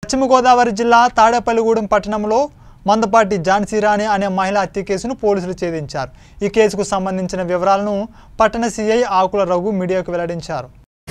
పశ్చిమ గోదావరి జిల్లా తాడేపల్లిగూడెం పట్టణంలో మందపాటి ఝాన్సీ రాణి అనే మహిళ హత్య కేసును పోలీసులు ఛేదించారు ఈ కేసుకు సంబంధించిన వివరాలను పట్టణ సీఐ ఆకుల రఘు మీడియాకు వెల్లడించారు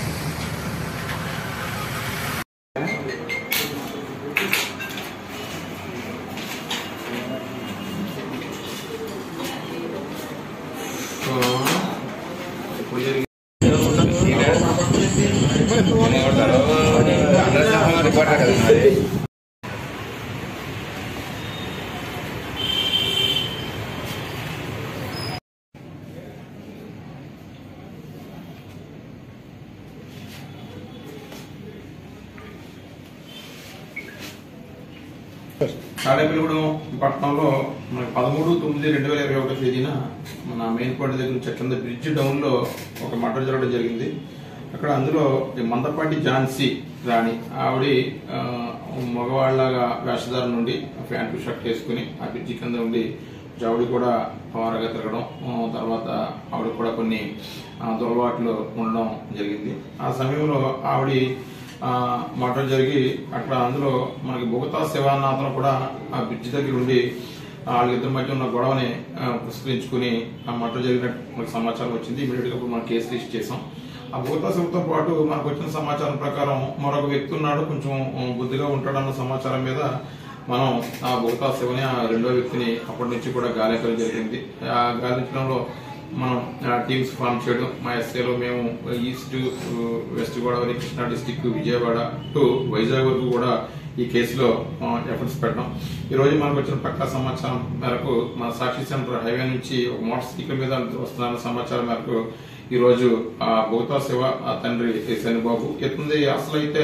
తాడేపల్లిగూడెం పట్టణంలో మనకి పదమూడు తొమ్మిది రెండు వేల ఇరవై ఒకటో తేదీన మన మెయిన్ కోట దగ్గర నుంచి కింద బ్రిడ్జ్ డౌన్ లో ఒక మర్డర్ జరగడం జరిగింది అక్కడ అందులో ఈ మందపాటి ఝాన్సీ రాణి ఆవిడ ఆ, మగవాళ్ళగా వేషధారం నుండి ప్యాంటు షర్ట్ వేసుకుని ఆ బ్రిడ్జి కింద ఉండి ఆవిడ కూడా పవరగా తిరగడం ఆ, తర్వాత ఆవిడ కూడా కొన్ని ఆ, దురలవాట్లు ఉండడం జరిగింది ఆ సమయంలో ఆవిడ ఆ, మర్డర్ జరిగి అక్కడ అందులో మనకి బొగతా శివానాథన్ కూడా ఆ బ్రిడ్జ్ దగ్గర ఉండి వాళ్ళిద్దరి మధ్య ఉన్న గొడవని ఆ, పురస్కరించుకుని ఆ మర్డర్ జరిగినట్టు మనకు సమాచారం వచ్చింది ఇమీడియట్ గా మనం కేసు రిజిస్టర్ చేసాం ఆ బొగతా శివతో పాటు మనకు వచ్చిన సమాచారం ప్రకారం మరొక వ్యక్తి ఉన్నాడు కొంచెం ఆ, బుద్ధిగా ఉంటాడన్న సమాచారం మీద మనం ఆ బొగతా శివని ఆ రెండో వ్యక్తిని అప్పటి నుంచి కూడా గాలించడం జరిగింది ఆ గాలించడంలో మనం టీమ్స్ ఫామ్ చేయడం మా ఎస్ఏలో మేము east west Godavari Krishna district Vijayawada to Vizag వరకు కూడా ఈ కేసులో ఎఫర్ట్స్ పెట్టడం ఈ రోజు మనకు వచ్చిన పక్కా సమాచారం మేరకు మన సాక్షి సెంటర్ హైవే నుంచి ఒక మోటార్ సైకిల్ మీద వస్తున్న సమాచారం మేరకు ఈ రోజు ఆ బోతా శివ ఆ తండ్రి శనిబాబు ఇతనిది అసలు అయితే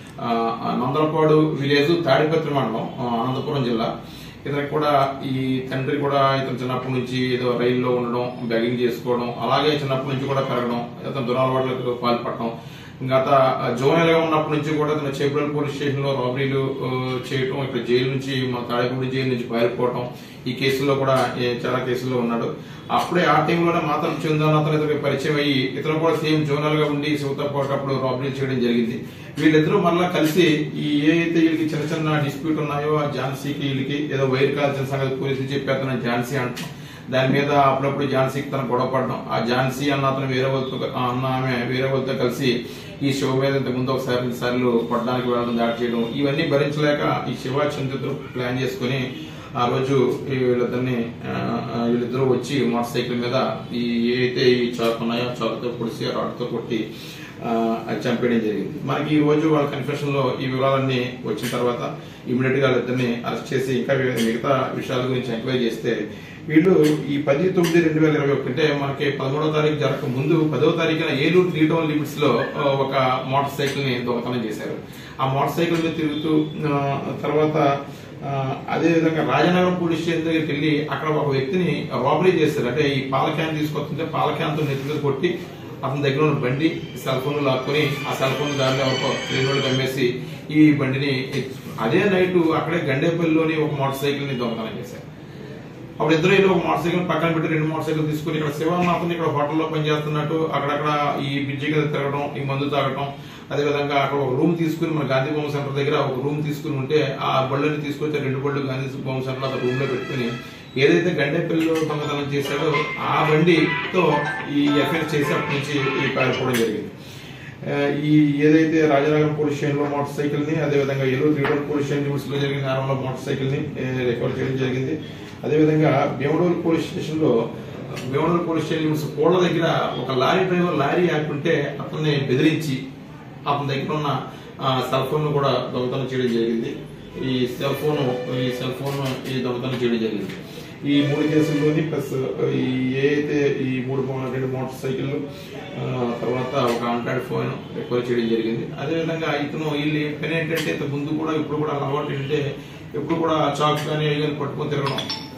నందలపాడు విలేజ్ తాడిపత్రి మండలం ఆ, అనంతపురం జిల్లా ఇతనికి కూడా ఈ తండ్రి కూడా ఇతను చిన్నప్పటి నుంచి ఏదో రైల్లో ఉండడం బెగింగ్ చేసుకోవడం అలాగే చిన్నప్పటి నుంచి కూడా పెరగడం ఇతను దురాలవాట్లకు పాల్పడడం గత జోనల్ గా ఉన్నప్పటి నుంచి కూడా ఇతను చేబ్రల్ పోలీస్ స్టేషన్ లో రాబరీలు ఆ, చేయటం ఇక్కడ జైలు నుంచి మా తాడేపూడి జైలు నుంచి పారిపోవటం ఈ కేసుల్లో కూడా ఏ, చాలా కేసుల్లో ఉన్నాడు అప్పుడే ఆ టైంలోనే మాత్రం చందన్ అతను ఇతనికి పరిచయం అయ్యి ఇతను కూడా సేమ్ జోనల్ గా ఉండి శివతో పాటు అప్పుడు రాబరీ చేయడం జరిగింది వీళ్ళిద్దరూ మళ్ళా కలిసి ఈ ఏ అయితే వీళ్ళకి చిన్న చిన్న డిస్ప్యూట్ ఉన్నాయో ఆ ఝాన్సీకి వీళ్ళకి ఏదో వైర్ కాల్సిన సంగతి పోలీసులు చెప్పేస్తున్న ఝాన్సీ అంటాం దాని మీద అప్పుడప్పుడు ఝాన్సీకి తన గొడవ పడడం ఆ ఝాన్సీ అన్న అతను వేరే వాళ్ళతో ఆ అన్న ఆమె వేరే వాళ్ళతో కలిసి ఈ శివ మీద ఇంతకు ముందు ఒకసారి రెండు సార్లు పడడానికి వెళ్ళడం దాడి చేయడం ఇవన్నీ భరించలేక ఈ శివ చంద్రుడు ప్లాన్ చేసుకుని ఆ రోజు ఈ వీళ్ళిద్దరిని ఆ, ఆ, వీళ్ళిద్దరూ వచ్చి మోటార్ సైకిల్ మీద ఈ ఏ అయితే ఈ చాకు ఉన్నాయో ఆ చాకుతో పొడిచి ఆ రాడ్తో కొట్టి ఆ, అది చంపేయడం జరిగింది మనకి ఈ రోజు వాళ్ళ కన్ఫెషన్ లో ఈ వివరాలన్నీ వచ్చిన తర్వాత ఇమీడియట్ గా వాళ్ళిద్దరిని అరెస్ట్ చేసి ఇంకా వి- మిగతా విషయాల గురించి ఎంక్వైరీ చేస్తే వీళ్ళు ఈ పది తొమ్మిది రెండు వేల ఇరవై ఒకటి అంటే మనకి పదమూడవ తారీఖు జరగక ముందు పదవ తారీఖున ఏలూరు త్రీ టౌన్ లిమిట్స్ లో ఆ, ఒక మోటార్ సైకిల్ ని దొంగతనం చేశారు ఆ మోటార్ సైకిల్ మీద తిరుగుతూ ఆ, తర్వాత ఆ, అదే విధంగా రాజనగరం పోలీస్ స్టేషన్ దగ్గరికి వెళ్ళి అక్కడ ఒక వ్యక్తిని రాబరీ చేశారు అంటే ఈ పాల క్యాన్ తీసుకొస్తుంటే పాల క్యాన్ తో నెత్తి మీద కొట్టి అతని దగ్గర ఉన్న బండి సెల్ ఫోన్ లాక్కొని ఆ సెల్ ఫోన్ దారిలో ఒక రేడియోకి అమ్మేసి ఈ బండిని ఎత్తి- అదే నైట్ అక్కడే గండేపల్లిలోని ఒక మోటార్ సైకిల్ ని దొంగతనం చేశారు అప్పుడు ఇద్దరు ఏదో ఒక మోటార్ సైకిల్ పక్కన పెట్టి రెండు మోటార్ సైకిల్ తీసుకుని ఇక్కడ శివనాథన్ ఇక్కడ హోటల్లో పనిచేస్తున్నట్టు అక్కడక్కడ ఈ బ్రిడ్జి కింద తిరగడం ఈ మందు తాగడం అదే విధంగా అక్కడ ఒక రూమ్ తీసుకుని మన గాంధీ బొమ్మ సెంటర్ దగ్గర ఒక రూమ్ తీసుకుని ఉంటే ఆ బళ్ళని తీసుకొచ్చి రెండు బళ్ళు గాంధీ బొమ్మ సెంటర్ అక్కడ రూమ్ లో పెట్టుకుని ఏదైతే గండేపల్లిలో దొంగతనం చేశాడో ఆ బండితో ఈ ఎఫ్ఐఆర్ చేసి అప్పటి నుంచి ఈ పారిపోవడం జరిగింది ఆ, ఈ ఏదైతే రాజనగరం పోలీస్ స్టేషన్ లో మోటార్ సైకిల్ ని అదేవిధంగా ఏలూరు త్రీడోర్ పోలీస్ స్టేషన్ లిమిట్స్ లో జరిగిన నేరంలో మోటార్ సైకిల్ ని రికవర్ చేయడం జరిగింది అదేవిధంగా భీమడోలు పోలీస్ స్టేషన్ లో భీమడోలు పోలీస్ స్టేషన్ లిమిట్స్ కోళ్ళ దగ్గర ఒక లారీ డ్రైవర్ లారీ ఆడుతుంటే అతన్ని బెదిరించి అతని దగ్గర ఉన్న సెల్ ఫోన్ కూడా దొంగతనం చేయడం జరిగింది ఈ సెల్ ఫోన్ ఈ సెల్ ఫోన్ ఈ దొంగతనం చేయడం జరిగింది ఈ మూడు కేసుల్లోని ప్లస్ ఈ ఏ అయితే ఈ మూడు మో- రెండు మోటార్ సైకిళ్ళు ఆ, తర్వాత ఒక ఆండ్రాయిడ్ ఫోన్ రికవర్ చేయడం జరిగింది అదేవిధంగా ఇతను వీళ్ళు పని ఏంటంటే ఇంతకు ముందు కూడా ఇప్పుడు కూడా అలవాటు ఏంటంటే ఎప్పుడు కూడా చాక్ కానీ ఏవి కానీ పట్టుకొని తిరగడం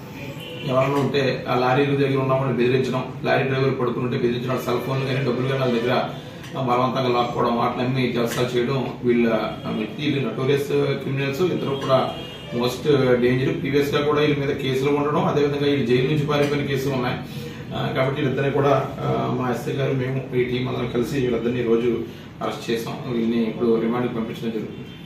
ఎవరైనా ఉంటే ఆ లారీల దగ్గర ఉన్నామని బెదిరించడం లారీ డ్రైవర్ పడుకుంటే బెదిరించడం సెల్ ఫోన్ కానీ డబ్బులు కానీ వాళ్ళ దగ్గర బలవంతంగా లాక్కోవడం వాటిని జలసాలు చేయడం వీళ్ళ వీళ్ళు నటోరియస్ క్రిమినల్స్ ఇద్దరు కూడా మోస్ట్ డేంజర్ ప్రీవియస్ గా కూడా వీళ్ళ మీద కేసులు ఉండడం అదేవిధంగా వీళ్ళు జైలు నుంచి పారిపోయిన కేసులు ఉన్నాయి ఆ, కాబట్టి వీళ్ళిద్దరిని కూడా ఆ, మా ఎస్ఐ గారు మేము ఈ టీం అందరం కలిసి వీళ్ళిద్దరిని ఈ రోజు అరెస్ట్ చేసాం వీళ్ళని ఇప్పుడు రిమాండ్కి పంపించడం జరుగుతుంది